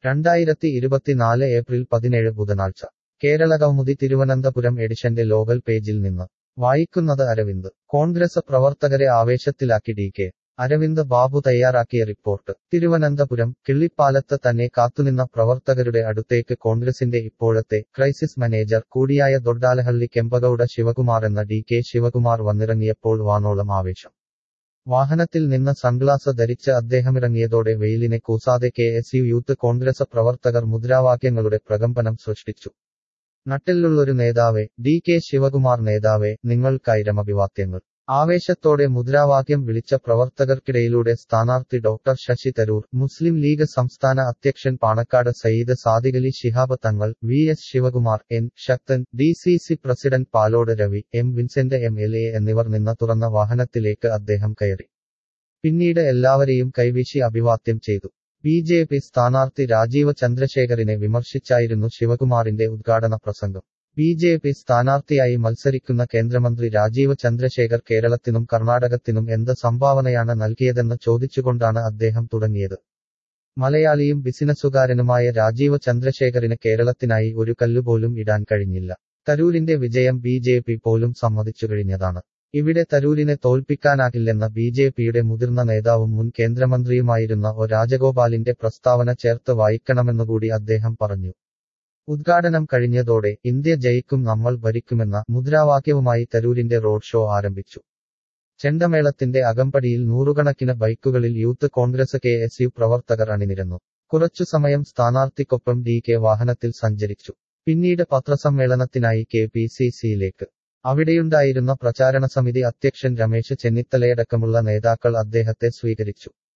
രണ്ടായിരത്തി ഇരുപത്തിനാല് ഏപ്രിൽ പതിനേഴ് ബുധനാഴ്ച കേരളകൗമുദി തിരുവനന്തപുരം എഡിഷന്റെ ലോകൽ പേജിൽ നിന്ന് വായിക്കുന്നത് അരവിന്ദ് കോൺഗ്രസ് പ്രവർത്തകരെ ആവേശത്തിലാക്കി ഡി കെ അരവിന്ദ് ബാബു തയ്യാറാക്കിയ റിപ്പോർട്ട് തിരുവനന്തപുരം കിള്ളിപ്പാലത്ത് തന്നെ കാത്തുനിന്ന പ്രവർത്തകരുടെ അടുത്തേക്ക് കോൺഗ്രസിന്റെ ഇപ്പോഴത്തെ ക്രൈസിസ് മാനേജർ കൂടിയായ ദൊഡ്ഡാലഹള്ളി കെമ്പഗൌഡ ശിവകുമാർ എന്ന ഡി കെ ശിവകുമാർ വന്നിറങ്ങിയപ്പോൾ വാനോളം ആവേശം വാഹനത്തിൽ നിന്ന് സൺഗ്ലാസ് ധരിച്ച് അദ്ദേഹമിറങ്ങിയതോടെ വെയിലിനെ കൂസാതെ K S U youth Congress പ്രവർത്തകർ മുദ്രാവാക്യങ്ങളുടെ പ്രകമ്പനം സൃഷ്ടിച്ചു നട്ടിലുള്ളൊരു നേതാവേ ഡി കെ ശിവകുമാർ നേതാവേ നിങ്ങൾക്കായിരം അഭിവാദ്യങ്ങൾ ആവേശത്തോടെ മുദ്രാവാക്യം വിളിച്ച പ്രവർത്തകർക്കിടയിലൂടെ സ്ഥാനാർത്ഥി ഡോക്ടർ ശശി തരൂർ മുസ്ലിം ലീഗ് സംസ്ഥാന അധ്യക്ഷൻ Panakkad Sayyid Sadiqali Shihab Thangal V S Sivakumar N Sakthan D C C president Palode Ravi M Vincent M L A എന്നിവർ നിന്ന തുറന്ന വാഹനത്തിലേക്ക് അദ്ദേഹം കയറി പിന്നീട് എല്ലാവരെയും കൈവീശി അഭിവാദ്യം ചെയ്തു ബി ജെ പി സ്ഥാനാർത്ഥി രാജീവ് ചന്ദ്രശേഖറിനെ വിമർശിച്ചായിരുന്നു ശിവകുമാറിന്റെ ഉദ്ഘാടന പ്രസംഗം ബി ജെ പി സ്ഥാനാർത്ഥിയായി മത്സരിക്കുന്ന കേന്ദ്രമന്ത്രി രാജീവ് ചന്ദ്രശേഖർ കേരളത്തിനും കർണാടകത്തിനും എന്ത് സംഭാവനയാണ് നൽകിയതെന്ന് ചോദിച്ചുകൊണ്ടാണ് അദ്ദേഹം തുടങ്ങിയത് മലയാളിയും ബിസിനസ്സുകാരനുമായ രാജീവ് ചന്ദ്രശേഖറിന് കേരളത്തിനായി ഒരു കല്ലുപോലും ഇടാൻ കഴിഞ്ഞില്ല തരൂരിന്റെ വിജയം ബി ജെ പി പോലും സമ്മതിച്ചു കഴിഞ്ഞതാണ് ഇവിടെ തരൂരിനെ തോൽപ്പിക്കാനാകില്ലെന്ന ബി ജെ പിയുടെ മുതിർന്ന നേതാവും മുൻ കേന്ദ്രമന്ത്രിയുമായിരുന്ന ഒ രാജഗോപാലിന്റെ പ്രസ്താവന ചേർത്ത് വായിക്കണമെന്നുകൂടി അദ്ദേഹം പറഞ്ഞു ഉദ്ഘാടനം കഴിഞ്ഞതോടെ ഇന്ത്യ ജയിക്കും നമ്മൾ ഭരിക്കുമെന്ന മുദ്രാവാക്യവുമായി തരൂരിന്റെ റോഡ് ഷോ ആരംഭിച്ചു ചെണ്ടമേളത്തിന്റെ അകമ്പടിയിൽ നൂറുകണക്കിന് ബൈക്കുകളിൽ youth Congress K S U പ്രവർത്തകർ അണിനിരന്നു കുറച്ചു സമയം സ്ഥാനാർത്ഥിക്കൊപ്പം ഡി കെ വാഹനത്തിൽ സഞ്ചരിച്ചു പിന്നീട് പത്രസമ്മേളനത്തിനായി കെ പി സി സിയിലേക്ക് അവിടെയുണ്ടായിരുന്ന പ്രചാരണ സമിതി അധ്യക്ഷൻ രമേശ് ചെന്നിത്തലയടക്കമുള്ള നേതാക്കൾ അദ്ദേഹത്തെ സ്വീകരിച്ചു